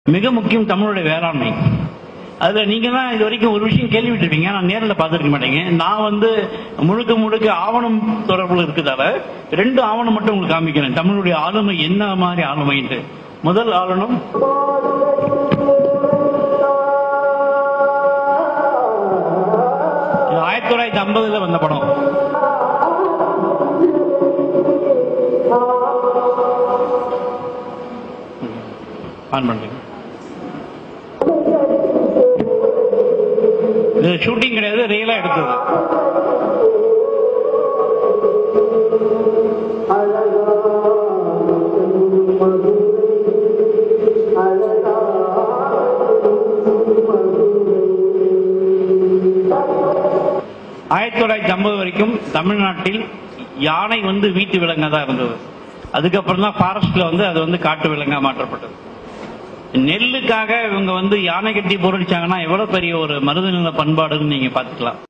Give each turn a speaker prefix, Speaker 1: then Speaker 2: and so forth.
Speaker 1: மிக முக்கியம் தமிழுடைய வேளாண்மை அதுல நீங்க தான் இது வரைக்கும் ஒரு விஷயம் கேள்விப்பட்டிருப்பீங்க நான் நேரில் பார்த்துருக்க மாட்டேங்க நான் வந்து முழுக்க முழுக்க ஆவணம் தொடர்புல இருக்கிறதால ரெண்டு ஆவணம் மட்டும் உங்களுக்கு காமிக்கிறேன் தமிழுடைய ஆளுமை என்ன மாதிரி ஆளுமைன்ட்டு முதல் ஆவணம் இது ஆயிரத்தி தொள்ளாயிரத்தி ஐம்பதுல வந்த படம் ஆன் பண்ணுங்க இது ஷூட்டிங் கிடையாது ரியலா எடுத்தது ஆயிரத்தி தொள்ளாயிரத்தி ஐம்பது வரைக்கும் தமிழ்நாட்டில் யானை வந்து வீட்டு விலங்கா தான் இருந்தது அதுக்கப்புறம் தான் ஃபாரஸ்ட்ல வந்து அது வந்து காட்டு விலங்கா மாற்றப்பட்டது நெல்லுக்காக இவங்க வந்து யானை கட்டி பொருளிச்சாங்கன்னா எவ்வளவு பெரிய ஒரு மருதநில பண்பாடுன்னு நீங்க பாத்துக்கலாம்